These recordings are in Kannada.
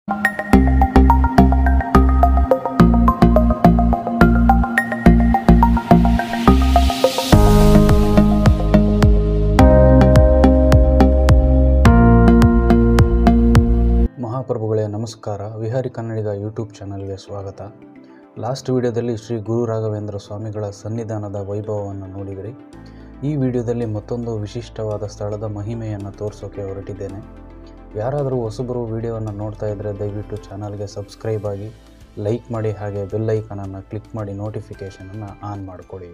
ಮಹಾಪ್ರಭುಗಳೇ ನಮಸ್ಕಾರ ವಿಹಾರಿ ಕನ್ನಡಿಗ ಯೂಟ್ಯೂಬ್ ಚಾನಲ್ಗೆ ಸ್ವಾಗತ ಲಾಸ್ಟ್ ವಿಡಿಯೋದಲ್ಲಿ ಶ್ರೀ ಗುರು ರಾಘವೇಂದ್ರ ಸ್ವಾಮಿಗಳ ಸನ್ನಿಧಾನದ ವೈಭವವನ್ನು ನೋಡಿದಿರಿ ಈ ವಿಡಿಯೋದಲ್ಲಿ ಮತ್ತೊಂದು ವಿಶಿಷ್ಟವಾದ ಸ್ಥಳದ ಮಹಿಮೆಯನ್ನು ತೋರಿಸೋಕೆ ಹೊರಟಿದ್ದೇನೆ ಯಾರಾದರೂ ಹೊಸಬರು ವಿಡಿಯೋವನ್ನು ನೋಡ್ತಾ ಇದ್ದರೆ ದಯವಿಟ್ಟು ಚಾನಲ್ಗೆ ಸಬ್ಸ್ಕ್ರೈಬ್ ಆಗಿ ಲೈಕ್ ಮಾಡಿ ಹಾಗೆ ಬೆಲ್ ಐಕನನ್ನು ಕ್ಲಿಕ್ ಮಾಡಿ ನೋಟಿಫಿಕೇಷನನ್ನು ಆನ್ ಮಾಡಿಕೊಡಿ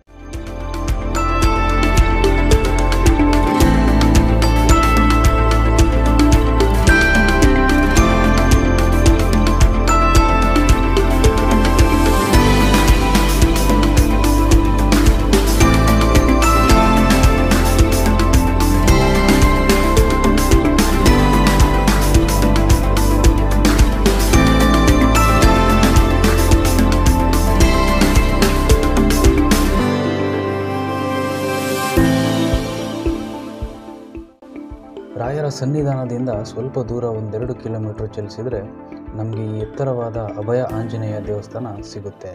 ರಾಯರ ಸನ್ನಿಧಾನದಿಂದ ಸ್ವಲ್ಪ ದೂರ ಒಂದೆರಡು ಕಿಲೋಮೀಟರ್ ಚಲಿಸಿದರೆ ನಮಗೆ ಈ ಎತ್ತರವಾದ ಅಭಯ ಆಂಜನೇಯ ದೇವಸ್ಥಾನ ಸಿಗುತ್ತೆ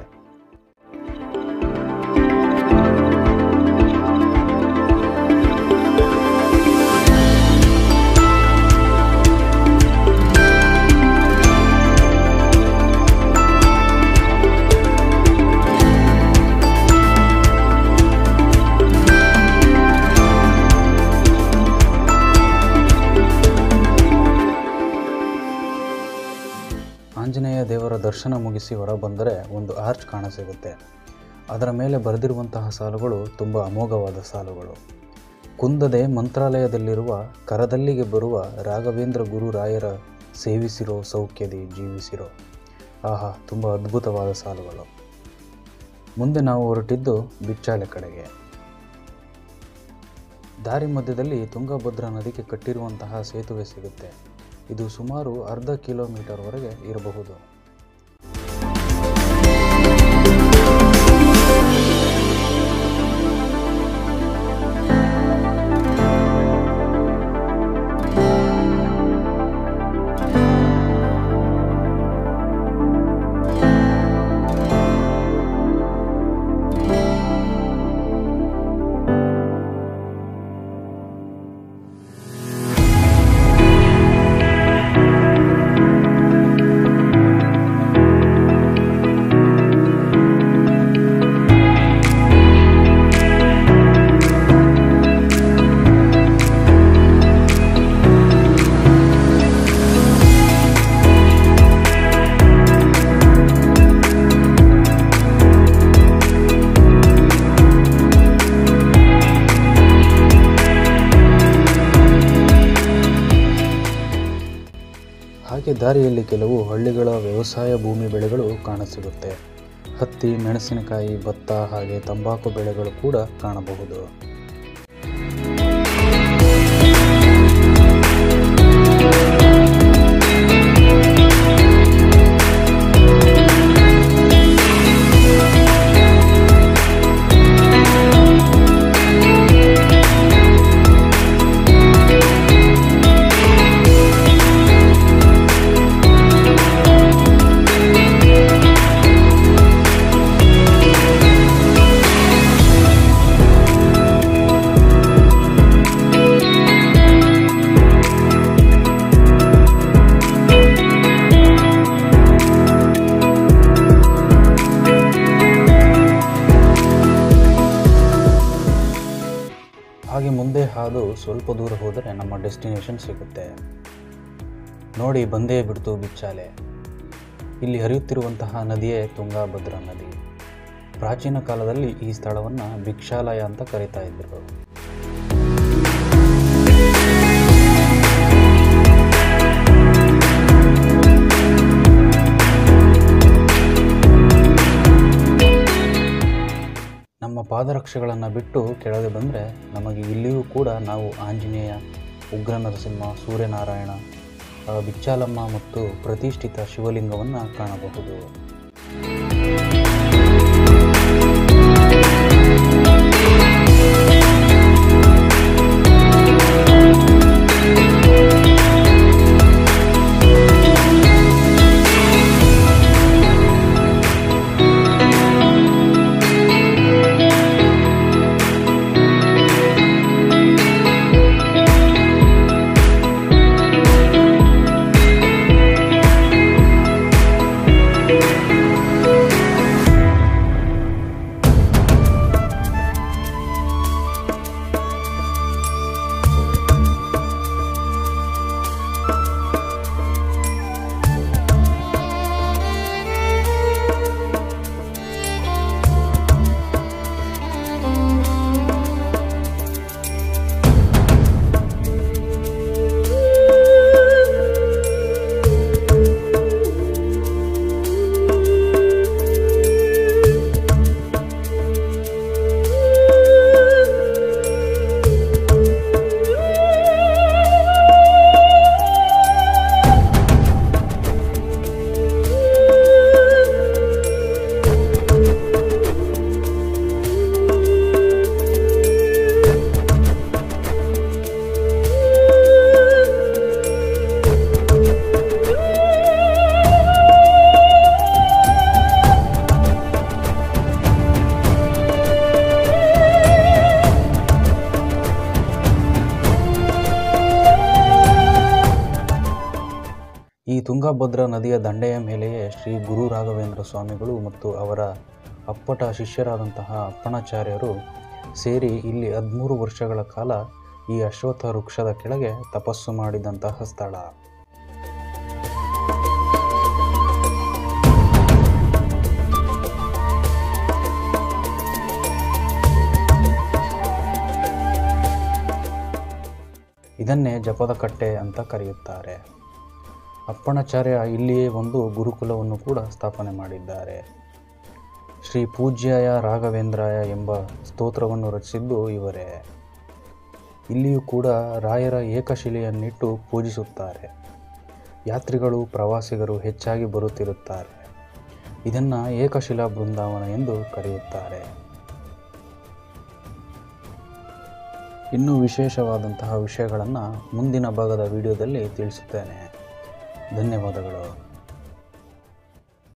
ಆಂಜನೇಯ ದೇವರ ದರ್ಶನ ಮುಗಿಸಿ ಹೊರಬಂದರೆ ಒಂದು ಆರ್ಚ್ ಕಾಣಸಿಗುತ್ತೆ ಅದರ ಮೇಲೆ ಬರೆದಿರುವಂತಹ ಸಾಲುಗಳು ತುಂಬ ಅಮೋಘವಾದ ಸಾಲುಗಳು ಕುಂದದೆ ಮಂತ್ರಾಲಯದಲ್ಲಿರುವ ಕರದಲ್ಲಿಗೆ ಬರುವ ರಾಘವೇಂದ್ರ ಗುರು ರಾಯರ ಸೇವಿಸಿರೋ ಸೌಖ್ಯದಿ ಜೀವಿಸಿರೋ ಆಹಾ ತುಂಬ ಅದ್ಭುತವಾದ ಸಾಲುಗಳು ಮುಂದೆ ನಾವು ಹೊರಟಿದ್ದು ಬಿಚ್ಚಾಳೆ ಕಡೆಗೆ ದಾರಿ ಮಧ್ಯದಲ್ಲಿ ತುಂಗಭದ್ರಾ ನದಿಗೆ ಕಟ್ಟಿರುವಂತಹ ಸೇತುವೆ ಸಿಗುತ್ತೆ ಇದು ಸುಮಾರು ಅರ್ಧ ಕಿಲೋಮೀಟರ್ವರೆಗೆ ಇರಬಹುದು ಹಾಗೆ ದಾರಿಯಲ್ಲಿ ಕೆಲವು ಹಳ್ಳಿಗಳ ವ್ಯವಸಾಯ ಭೂಮಿ ಬೆಳೆಗಳು ಕಾಣಸಿಗುತ್ತೆ ಹತ್ತಿ ಮೆಣಸಿನಕಾಯಿ ಭತ್ತ ಹಾಗೆ ತಂಬಾಕು ಬೆಳೆಗಳು ಕೂಡ ಕಾಣಬಹುದು ಹಾಗೆ ಮುಂದೆ ಹಾದು ಸ್ವಲ್ಪ ದೂರ ಹೋದರೆ ನಮ್ಮ ಡೆಸ್ಟಿನೇಷನ್ ಸಿಗುತ್ತೆ ನೋಡಿ ಬಂದೇ ಬಿಡ್ತು ಬಿಚ್ಚಾಲೆ ಇಲ್ಲಿ ಹರಿಯುತ್ತಿರುವಂತಹ ನದಿಯೇ ತುಂಗಾಭದ್ರಾ ನದಿ ಪ್ರಾಚೀನ ಕಾಲದಲ್ಲಿ ಈ ಸ್ಥಳವನ್ನು ಭಿಕ್ಷಾಲಯ ಅಂತ ಕರೀತಾ ಇದ್ರು ನಮ್ಮ ಪಾದರಕ್ಷೆಗಳನ್ನು ಬಿಟ್ಟು ಕೆಳಗೆ ಬಂದರೆ ನಮಗೆ ಇಲ್ಲಿಯೂ ಕೂಡ ನಾವು ಆಂಜನೇಯ ಉಗ್ರ ನರಸಿಂಹ ಸೂರ್ಯನಾರಾಯಣ ಆ, ಬಿಚ್ಚಾಲಮ್ಮ ಮತ್ತು ಪ್ರತಿಷ್ಠಿತ ಶಿವಲಿಂಗವನ್ನು ಕಾಣಬಹುದು ಈ ತುಂಗಭದ್ರಾ ನದಿಯ ದಂಡೆಯ ಮೇಲೆಯೇ ಶ್ರೀ ಗುರು ರಾಘವೇಂದ್ರ ಸ್ವಾಮಿಗಳು ಮತ್ತು ಅವರ ಅಪ್ಪಟ ಶಿಷ್ಯರಾದಂತಹ ಅಪ್ಪಣಾಚಾರ್ಯರು ಸೇರಿ ಇಲ್ಲಿ ಹದಿಮೂರು ವರ್ಷಗಳ ಕಾಲ ಈ ಅಶ್ವತ್ಥ ವೃಕ್ಷದ ಕೆಳಗೆ ತಪಸ್ಸು ಮಾಡಿದಂತಹ ಸ್ಥಳ ಇದನ್ನೇ ಜಪದ ಕಟ್ಟೆ ಅಂತ ಕರೆಯುತ್ತಾರೆ ಅಪ್ಪಣಾಚಾರ್ಯ ಇಲ್ಲಿಯೇ ಒಂದು ಗುರುಕುಲವನ್ನು ಕೂಡ ಸ್ಥಾಪನೆ ಮಾಡಿದ್ದಾರೆ ಶ್ರೀ ಪೂಜ್ಯಾಯ ರಾಘವೇಂದ್ರಾಯ ಎಂಬ ಸ್ತೋತ್ರವನ್ನು ರಚಿಸಿದ್ದು ಇವರೇ ಇಲ್ಲಿಯೂ ಕೂಡ ರಾಯರ ಏಕಶಿಲೆಯನ್ನಿಟ್ಟು ಪೂಜಿಸುತ್ತಾರೆ ಯಾತ್ರಿಗಳು ಪ್ರವಾಸಿಗರು ಹೆಚ್ಚಾಗಿ ಬರುತ್ತಿರುತ್ತಾರೆ ಇದನ್ನು ಏಕಶಿಲಾ ಬೃಂದಾವನ ಎಂದು ಕರೆಯುತ್ತಾರೆ ಇನ್ನೂ ವಿಶೇಷವಾದಂತಹ ವಿಷಯಗಳನ್ನು ಮುಂದಿನ ಭಾಗದ ವಿಡಿಯೋದಲ್ಲಿ ತಿಳಿಸುತ್ತೇನೆ ಧನ್ಯವಾದಗಳು